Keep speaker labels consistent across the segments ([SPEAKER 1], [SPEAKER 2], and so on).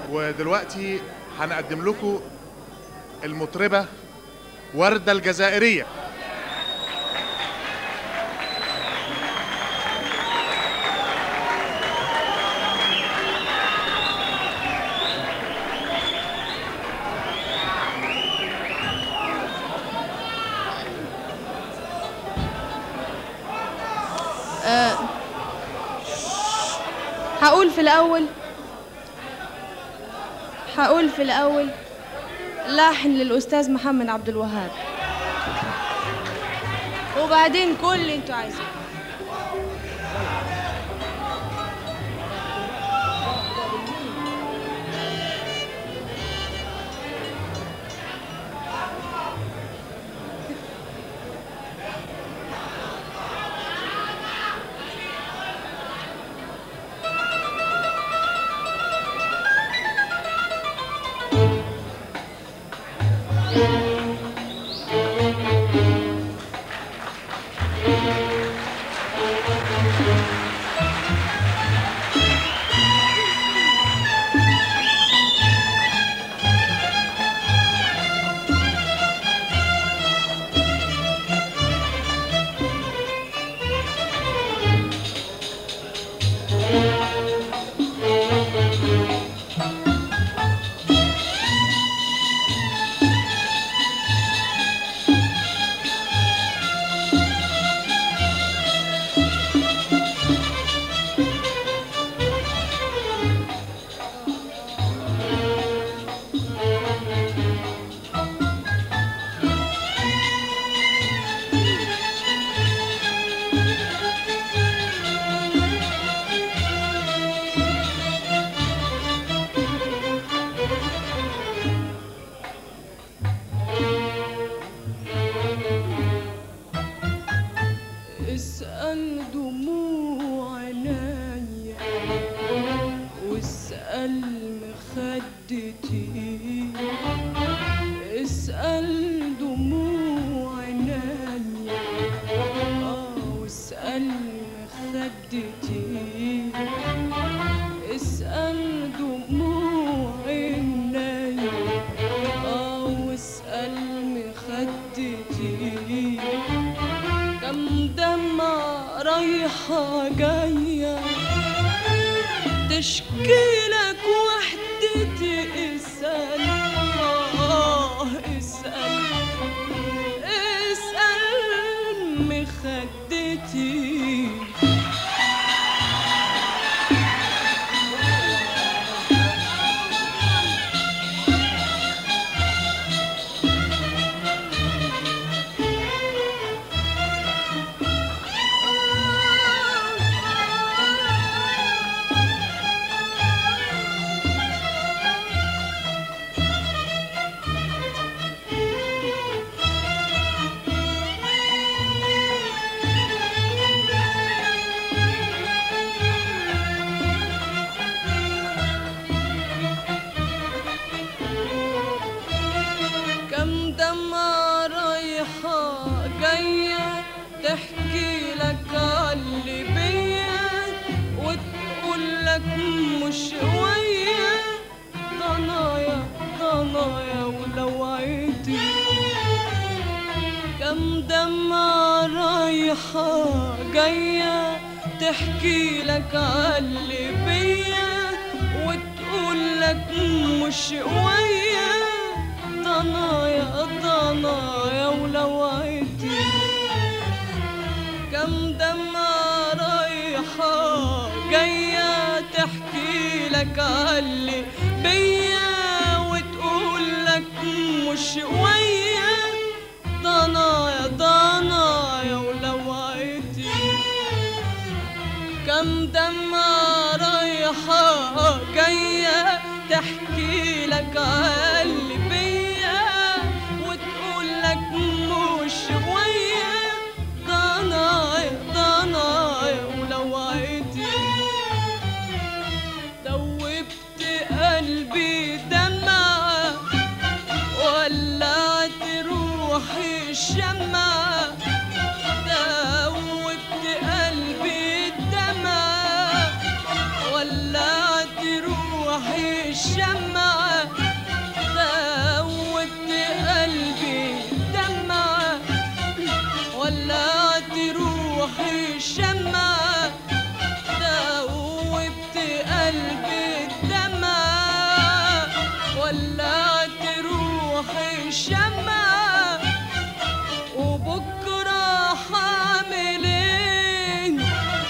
[SPEAKER 1] ودلوقتي هنقدم لكم المطربة وردة الجزائرية
[SPEAKER 2] آه، هقول في الأول هقول في الأول لحن للأستاذ محمد عبد الوهاب وبعدين كل اللي انتوا عايزينه
[SPEAKER 3] اسأل دموع عينيا واسأل مخدتي اسأل دموع عينيا اه واسأل مخدتي اسأل دموع عينيا اه واسأل مخدتي كم دمعة رايحة جاية تشكي لك وحدتي اسأل آه اسأل اسأل مخدتي كم دمعة رايحة جاية تحكي لك عاللي بيا وتقول لك مش ويا ضنايا ضنايا ولو عيتي كم دمعة رايحة جاية تحكي لك عاللي بيا وتقول لك مش ويا ضنايا ضنايا ولو عيتي كم دمعة رايحة جاية تحكي لك عاللي بيا وتقول لك مش ويا ضنايا ضنايا ولو عيتي كم دمعة رايحة جاية تحكي لك عاللي بيا وتقول لك مش ويا ضنايا ضنايا ولو عيتي دوبت قلبي دمعة ولعت روحي الشمعة دوبت قلبي الدمعة ولعت روحي الشمعة دوبت قلبي دمعة ولعت روحي الشمعة دوبت قلبي الدمعة ولعت روحي الشمعة وبكرة حاملين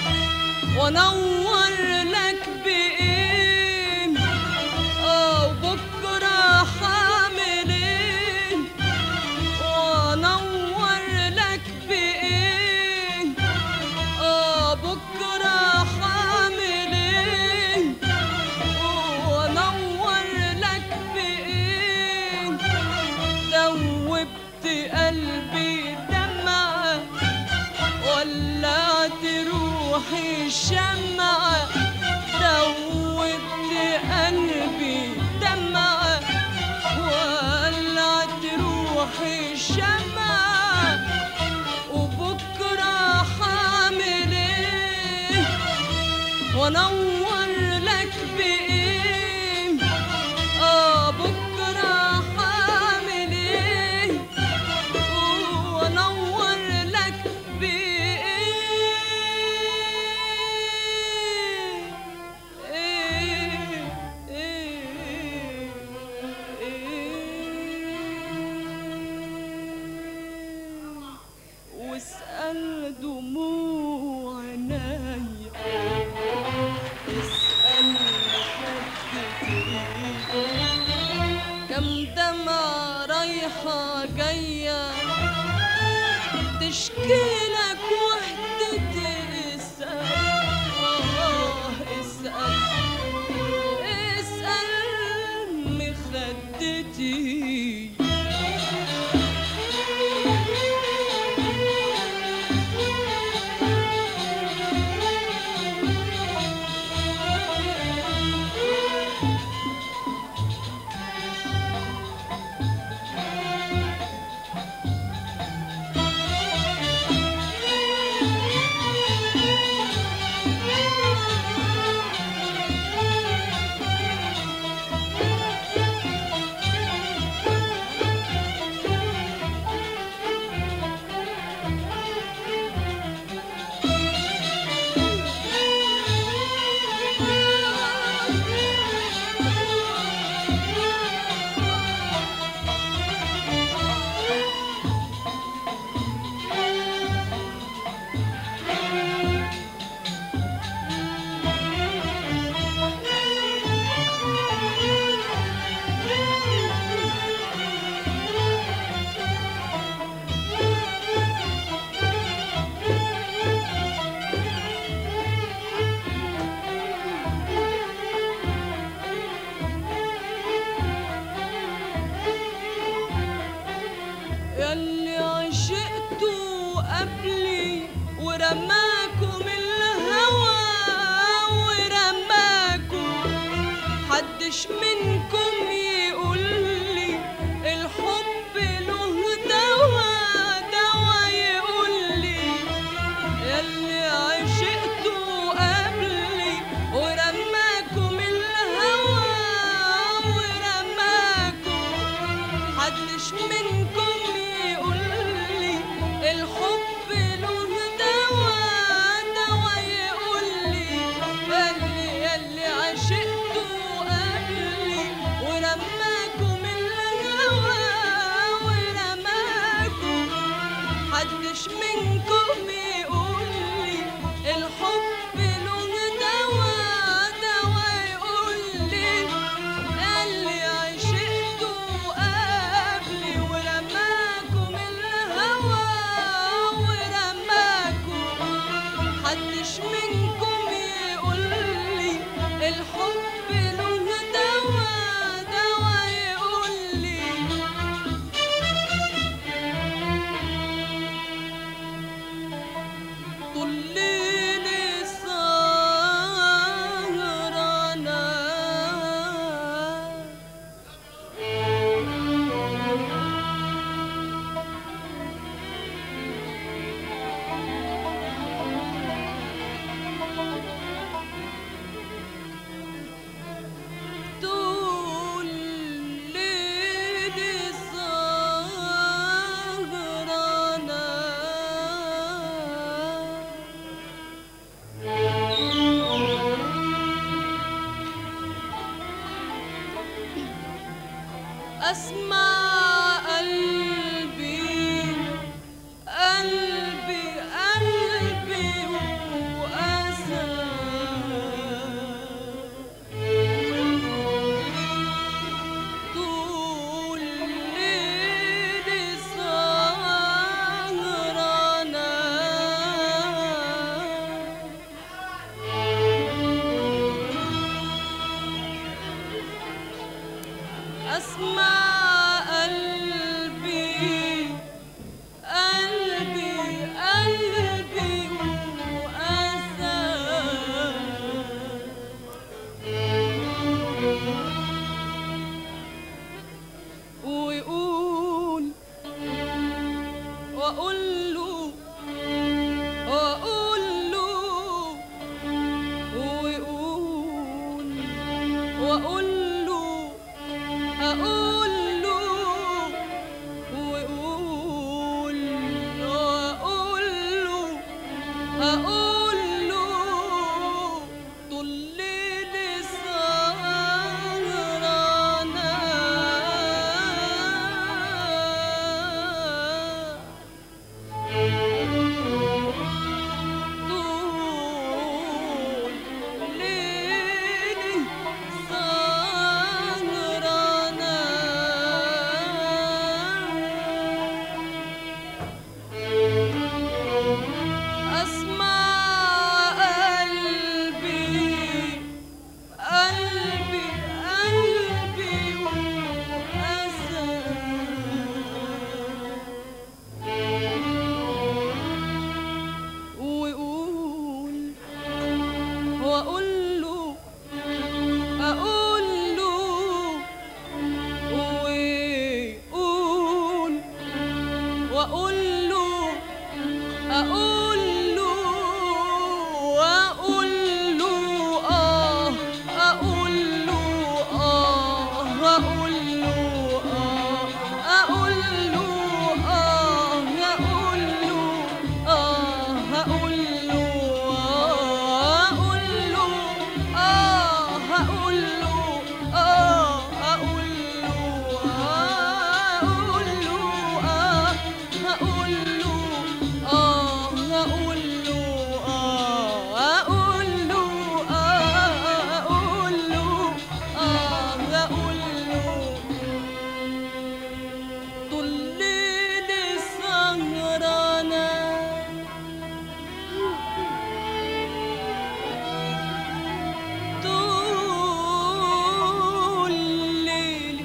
[SPEAKER 3] وانور لك بايه اه بكره حاملين وانور لك بايه اه بكره حاملين وانور لك بايه دوبت قلبي دمعه ولعت روحي الشمعة دوبت قلبي دمعة ولعت روحي الشمعة وبكرة حامل ايه وانور لك بايه اه بكرة حامل ايه وانور لك بايه ايه ايه ايه واسأل دموع عينيا اسأل حدتي كم دمعة رايحة جاية تشكي لك وحدتي اسأل آه اسأل اسأل مخدتي ياللي عشقتوا قبلي ورماكم الهوى ورماكم حدش منكم يقول لي الحب له دوا دوا يقول لي ياللي عشقتوا قبلي ورماكم الهوى ورماكم محدش منكم يقول لي الحب له دوا دوا يقول لي ياللي ياللي عشقتوا قبلي ورماكم الهوى ورماكم محدش منكم يقول لي الحب له دوا دوا يقول لي اللي عشقتوا قبلي ورماكم الهوى ورماكم محدش منكم يقول لي الحب له دوا دوا يقول لي طول ليلي سهرانة أسمع قلبي قلبي قلبي وأسى طول ليلي سهرانة أسمع قلبي قلبي قلبي وأسى ويقول وأقول له وأقول له ويقول وأقول له أقول له ويقول وأقول له أقول له طول ليلي سهرانة طول ليلي سهرانة أسمع قلبي قلبي قلبي وأسى ويقول وأقول له أقول له ويقول وأقول له أقول له وأقول له آه أقول له آه أقول له آه أقول له آه أقول له آه أقول له آه أقول له آه أقول له آه أقول له آه أقول له آه أقول له آه أقول له آه أقول له آه أقول له طول ليلي سهرانة طول ليلي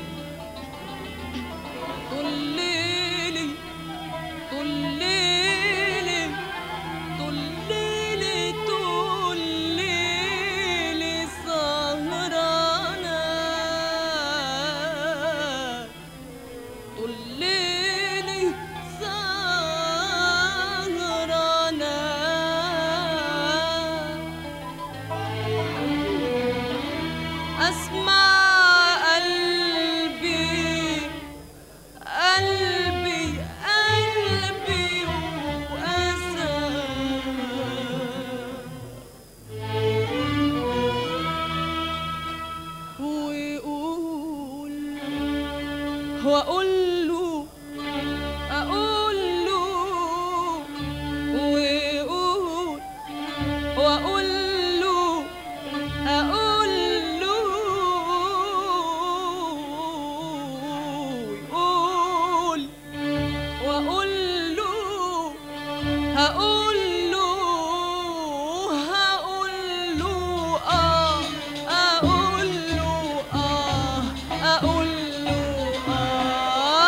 [SPEAKER 3] طول ليلي طول ليلي طول ليلي طول ليلي سهرانة طول ليلي سهرانة أسمع قلبي قلبي قلبي وأسى ويقول وأقول له أقول له ويقول وأقول له أقول له ويقول وأقول له هقول له هقول له آه أقول له آه أقول له آه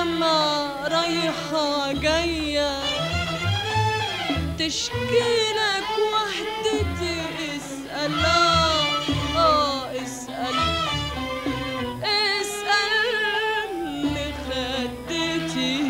[SPEAKER 3] الدمعة رايحة جاية تشكيلك وحدتي اسأل آه آه اسأل اسأل لخدتي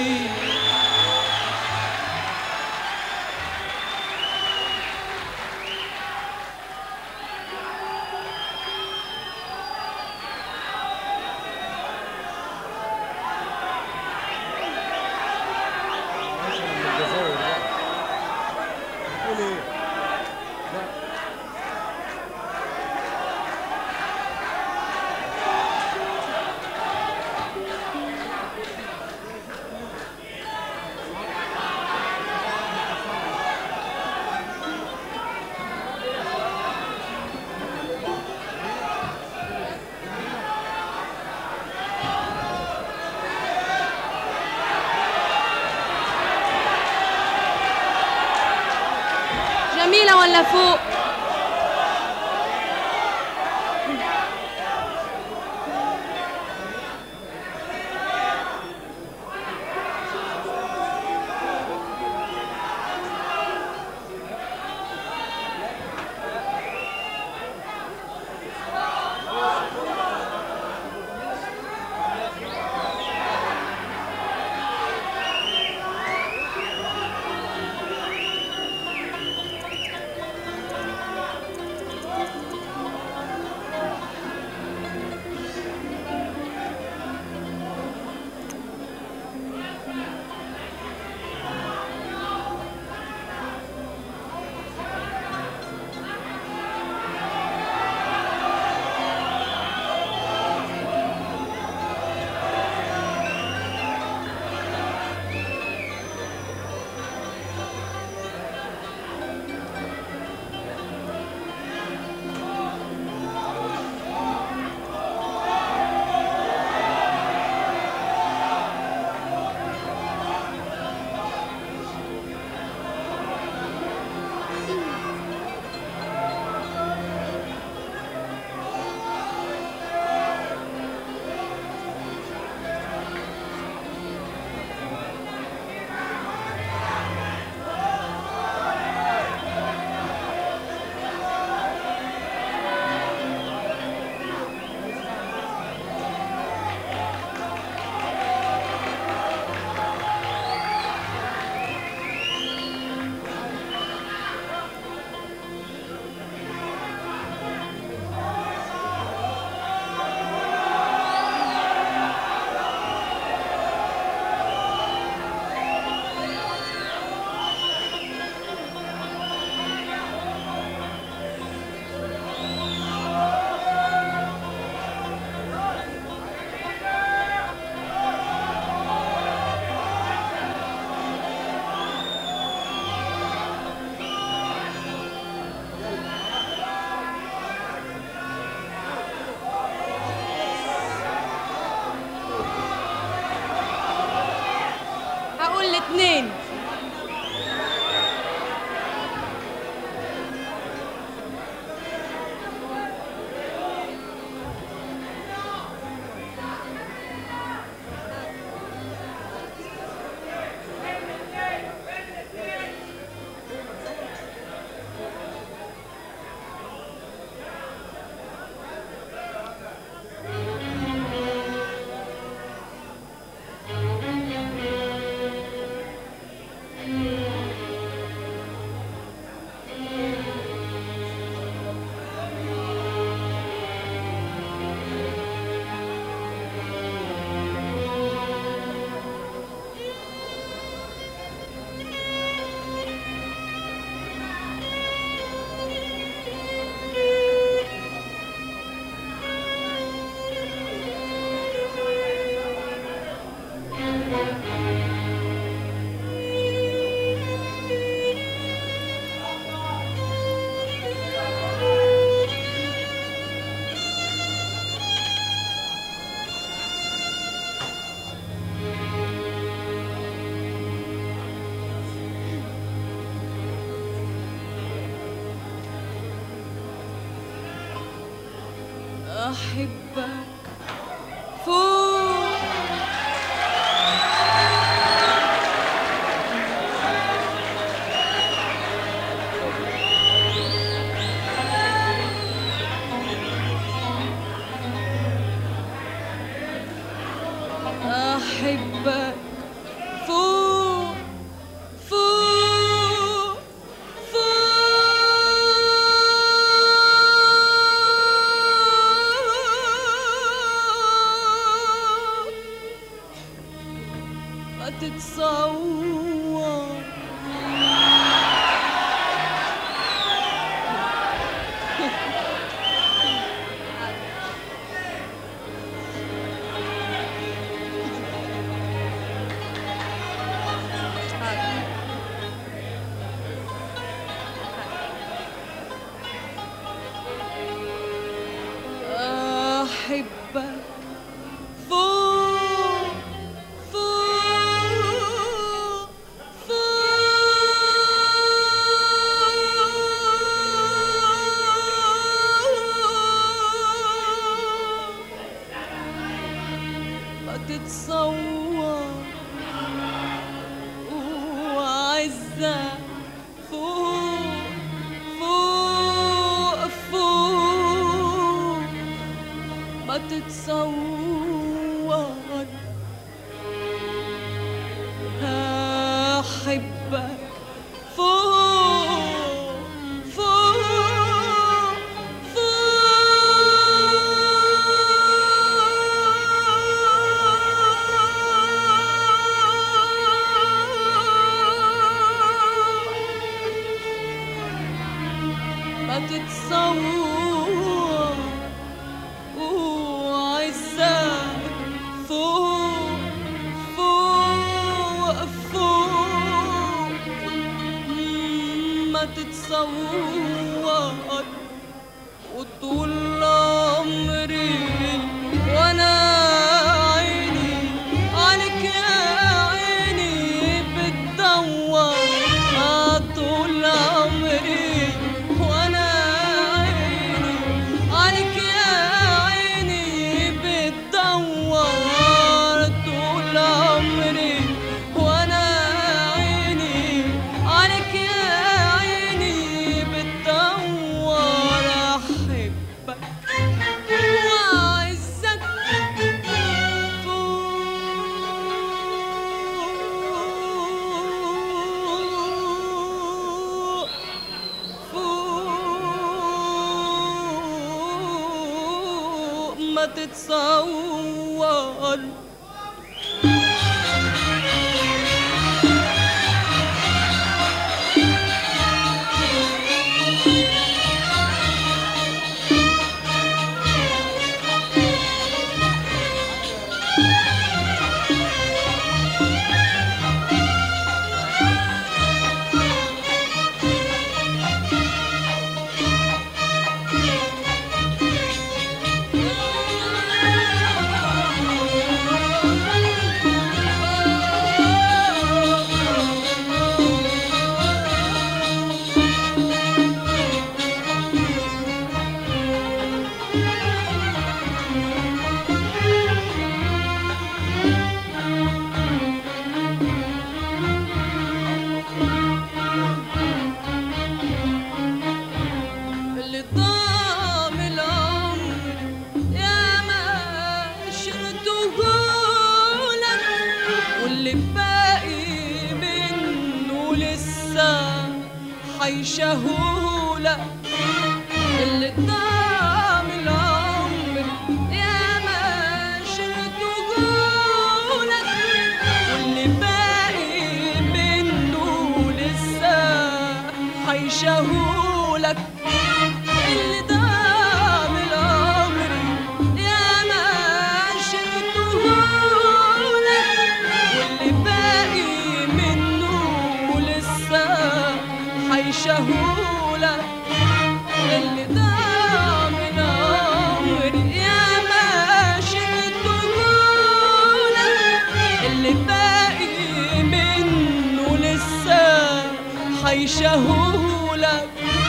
[SPEAKER 2] جميلة ولا فوق هقول الاتنين أحبك فوق
[SPEAKER 3] وعزك فوق فوق فوق ما تتصور أحبك فوق فوق فوق ما تتصور وعزك فوق فوق فوق ما تتصور أحبك فوق فوق فوق ما تتصور وعزك فوق فوق فوق ما تتصور وطول عمري وانا عيني عليك يا عيني بتدور آه طول عمري وانا عيني عليك يا عيني بتدور طول عمري وانا عيني عليك يا عيني بتدور احبك واعزك فوق فوق ما تتصور اللي ضام العمر يا ما شرته لك واللي باقي منه لسه حيشهولك اللي ضام العمر يا ما شرته لك واللي باقي منه لسه حيشهولك اللي دام العمر يا ما شرته لك واللي باقي منه لسه حيشهولك اللي دام العمر يا ما شرته لك اللي باقي منه لسه حيشهولك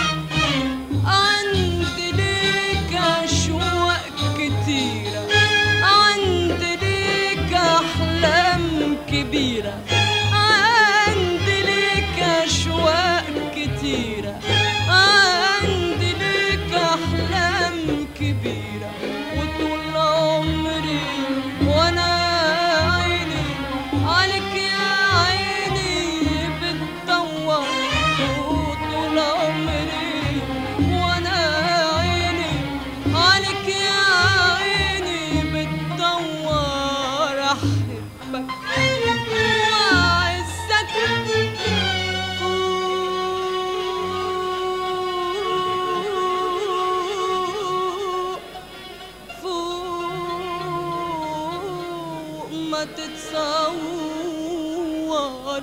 [SPEAKER 3] عندي ليك أشواق كتيرة عندي ليك أحلام كبيرة عندي ليك أشواق كتيرة عندي ليك أحلام كبيرة وطول عمري وأنا عيني تتصور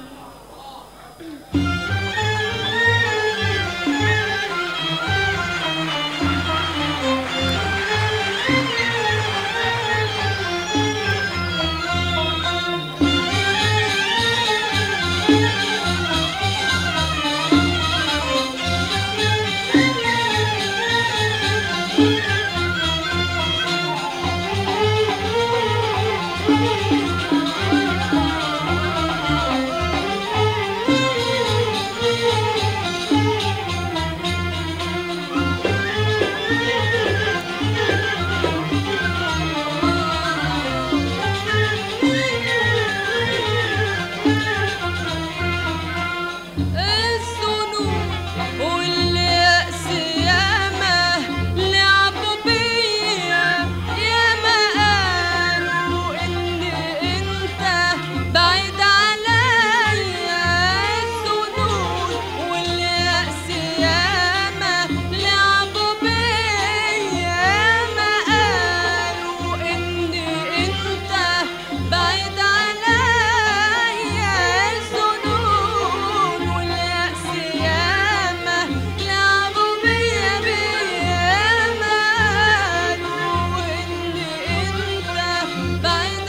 [SPEAKER 3] الذنوب واليأس ياما لعبوا بيا ياما قالوا إن أنت بعيد عليا الذنوب واليأس ياما لعبوا بيا ياما قالوا إن أنت بعيد عليا الظنون واليأس ياما لعبوا بيا بيا ياما قالوا إن أنت بعيد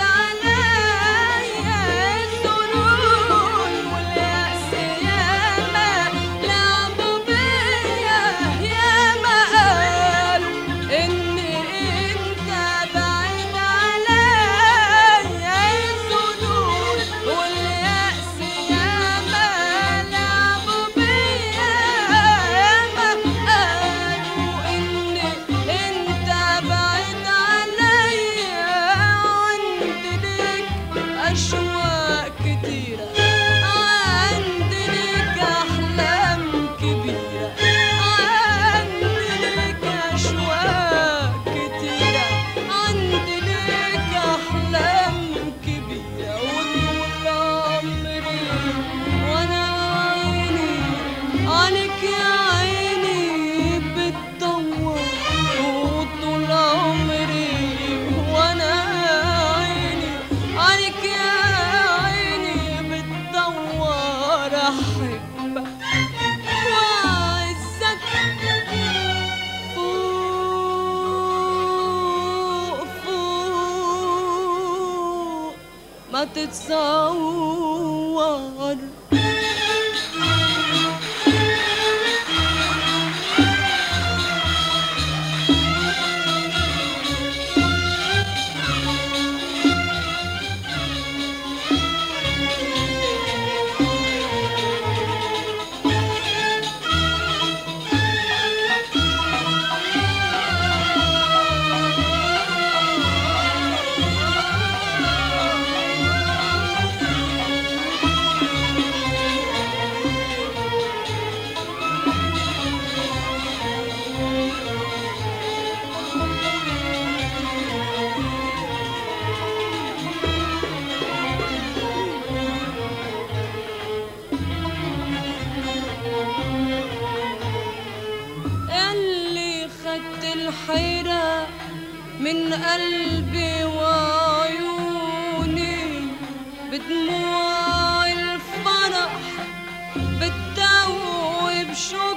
[SPEAKER 3] عليا الظنون واليأس ياما لعبوا بيا ياما قالوا إن أنت بعيد عليا الظنون واليأس ياما لعبوا بيا ياما قالوا إن أنت بعيد عليا عندي ليك أشواق كتيرة عندي ليك أحلام كبيرة عندي ليك أشواق كتيرة عندي ليك أحلام كبيرة وطول عمري وأنا عيني عليك يا عيني بتدور وطول عمري وأنا عيني عليك يا عيني بتدور أحبك وأعزك فوق فوق ما تتصور اللي خدت الحيرة من قلبي وعيوني بدموع الفرح بتدوب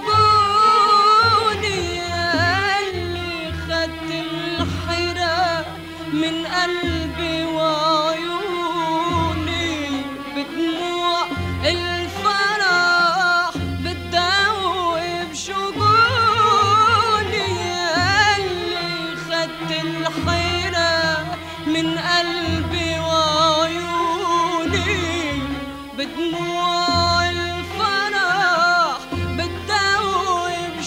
[SPEAKER 3] شجوني اللي خدت الحيرة من قلبي وعيوني بدموع الفرح بتدوب شجوني اللي خدت الحيرة من قلبي وعيوني بدموع الفرح بتدوب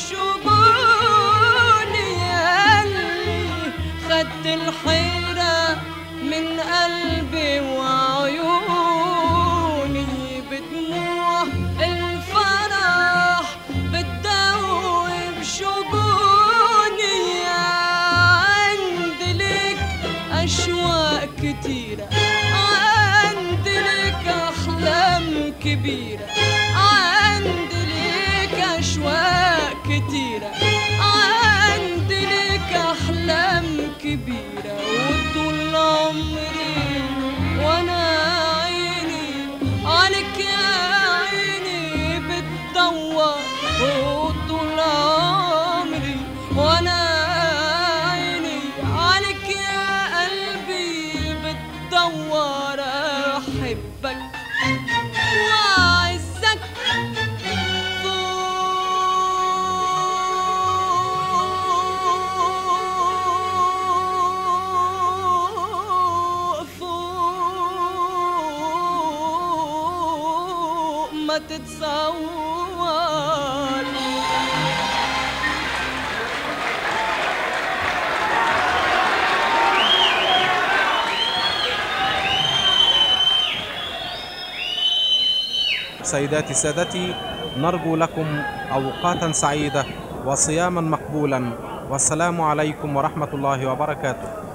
[SPEAKER 3] شجوني اللي خدت الحيرة من قلبي وعيوني بدموع الفرح بتدوب شجوني عندي لك أشواق كتيرة عندي لك أحلام كبيرة عندي لك أشواق كتيرة عندي لك أحلام كبيرة وطول عمري وأنا أحبك وأعزك فوق فوق ما تتصور
[SPEAKER 4] سيداتي سادتي نرجو لكم أوقاتا سعيدة وصياما مقبولا والسلام عليكم ورحمة الله وبركاته